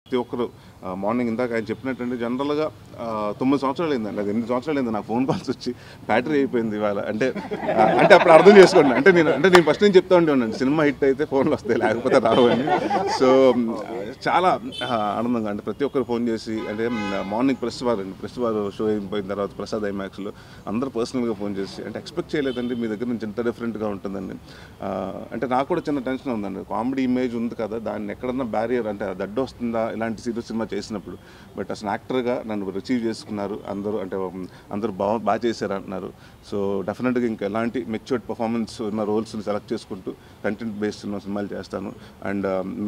ప్రతి ఒక్కరు మార్నింగ్ ఇందాక ఆయన చెప్పినట్టంటే జనరల్గా ఆ, తొమ్మిది సంవత్సరాలు అయిందండి అది ఎనిమిది సంవత్సరాలు అయింది నాకు ఫోన్ కాల్స్ వచ్చి బ్యాటరీ అయిపోయింది ఇవాళ అంటే ఆ, అంటే అప్పుడు అర్థం చేసుకోండి అంటే నేను అంటే నేను ఫస్ట్ నుంచి చెప్తా ఉండే ఉన్నాను సినిమా హిట్ అయితే ఫోన్లు వస్తాయి లేకపోతే రావు అని సో చాలా ఆ, ఆనందంగా అంటే ప్రతి ఒక్కరు ఫోన్ చేసి అంటే మార్నింగ్ ప్రెస్ వారు అండి ప్రెస్ వారు షో అయిపోయిన తర్వాత ప్రసాద్ ఐమాక్స్లో అందరూ పర్సనల్గా ఫోన్ చేసి అంటే ఎక్స్పెక్ట్ చేయలేదండి మీ దగ్గర నుంచి ఇంత డిఫరెంట్గా ఉంటుందండి ఆ, అంటే నాకు కూడా చిన్న టెన్షన్ ఉందండి కామెడీ ఇమేజ్ ఉంది కదా దాన్ని ఎక్కడన్నా బ్యారియర్ అంటే అది అడ్డు వస్తుందా ఇలాంటి సీరియస్ సినిమా చేసినప్పుడు బట్ అసలు యాక్టర్గా నన్ను రిసీవ్ చేసుకున్నారు అందరూ అంటే ఉమ్, అందరూ బాగా బాగా చేశారు అంటున్నారు సో డెఫినెట్గా ఇంకా ఎలాంటి మెచ్యూర్డ్ పర్ఫార్మెన్స్ ఉన్న రోల్స్ని సెలెక్ట్ చేసుకుంటూ కంటెంట్ బేస్డ్ ఉన్న సినిమాలు చేస్తాను అండ్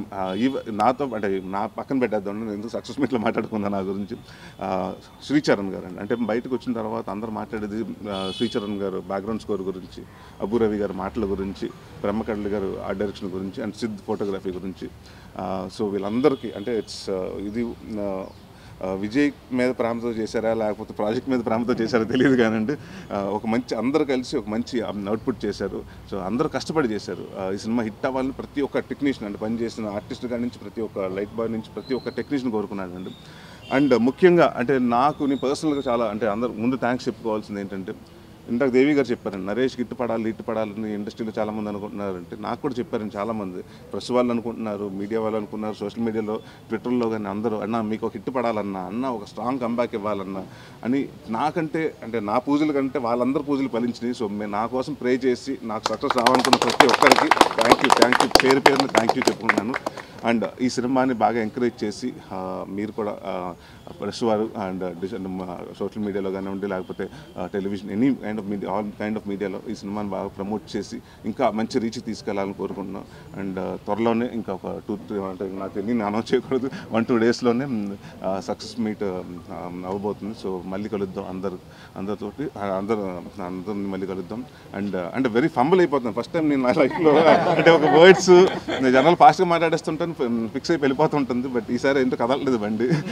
నాతో అంటే నా పక్కన పెట్టేద్దాం నేను ఎందుకు సక్సెస్ మీట్లో మాట్లాడుకుందాం నా గురించి ఆ, శ్రీచరణ్ గారు అండి అంటే బయటకు వచ్చిన తర్వాత అందరూ మాట్లాడేది ఆ, శ్రీచరణ్ గారు బ్యాక్గ్రౌండ్ స్కోర్ గురించి అబు రవి గారు మాటల గురించి బ్రహ్మకడ్లి గారు ఆర్ట్ డైరెక్షన్ గురించి అండ్ సిద్ధ్ ఫోటోగ్రఫీ గురించి ఆ, సో వీళ్ళందరికీ అంటే ఇట్స్ ఇది ఆ, ఆ, విజయ్ మీద ప్రేమతో చేశారా లేకపోతే ప్రాజెక్ట్ మీద ప్రేమతో చేశారో తెలియదు కానండి ఆ, ఒక మంచి అందరూ కలిసి ఒక మంచి అవుట్పుట్ చేశారు సో అందరూ కష్టపడి చేశారు ఆ, ఈ సినిమా హిట్ అవ్వాలని ప్రతి ఒక్క టెక్నీషియన్ అంటే పనిచేసిన ఆర్టిస్ట్ కాడి నుంచి ప్రతి ఒక్క లైట్ బాయ్ నుంచి ప్రతి ఒక్క టెక్నీషియన్ కోరుకున్నాడు అండి అండ్ ముఖ్యంగా అంటే నాకు నేను పర్సనల్గా చాలా అంటే అందరు ముందు థ్యాంక్స్ చెప్పుకోవాల్సింది ఏంటంటే ఇందాక దేవి గారు చెప్పారండి నరేష్కి ఇట్టు పడాలి ఇట్టు పడాలని ఇండస్ట్రీలో చాలా మంది అనుకుంటున్నారంటే నాకు కూడా చెప్పారండి చాలా మంది ప్రెస్ వాళ్ళు అనుకుంటున్నారు మీడియా వాళ్ళు అనుకున్నారు సోషల్ మీడియాలో ట్విట్టర్లో కానీ అందరూ అన్న మీకు ఒక హిట్ పడాలన్నా అన్న ఒక స్ట్రాంగ్ కంబ్యాక్ ఇవ్వాలన్నా అని నాకంటే అంటే నా పూజల కంటే వాళ్ళందరూ పూజలు ఫలించినాయి సో మేము నా కోసం ప్రే చేసి నాకు సక్సెస్ రావాలనుకున్న ప్రతి ఒక్కరికి థ్యాంక్ యూ థ్యాంక్ యూ పేరు పేరున థ్యాంక్ యూ చెప్పుకున్నాను అండ్ ఈ సినిమాని బాగా ఎంకరేజ్ చేసి ఆ, మీరు కూడా ప్రెస్ వారు అండ్ సోషల్ మీడియాలో కానివ్వండి లేకపోతే television any kind of media all kind of మీడియాలో ఈ సినిమాని బాగా ప్రమోట్ చేసి ఇంకా మంచి రీచ్ తీసుకెళ్లాలని కోరుకుంటున్నాం అండ్ త్వరలోనే ఇంకా ఒక టూ త్రీ అంటే నాకు నేను అనౌన్స్ చేయకూడదు వన్ టూ డేస్లోనే సక్సెస్ మీట్ అవ్వబోతుంది సో మళ్ళీ కలుద్దాం అందరు అందరితోటి ఆ, అందరు అందరిని మళ్ళీ కలుద్దాం అండ్ అంటే వెరీ ఫంబుల్ అయిపోతుంది ఫస్ట్ టైం నేను నా లైఫ్లో అంటే ఒక వర్డ్స్ జనరల్ ఫాస్ట్గా మాట్లాడేస్తుంటాను ఫిక్స్ అయిపోయి వెళ్ళిపోతుంటుంది బట్ ఈసారి ఏంటో కదలలేదు బండి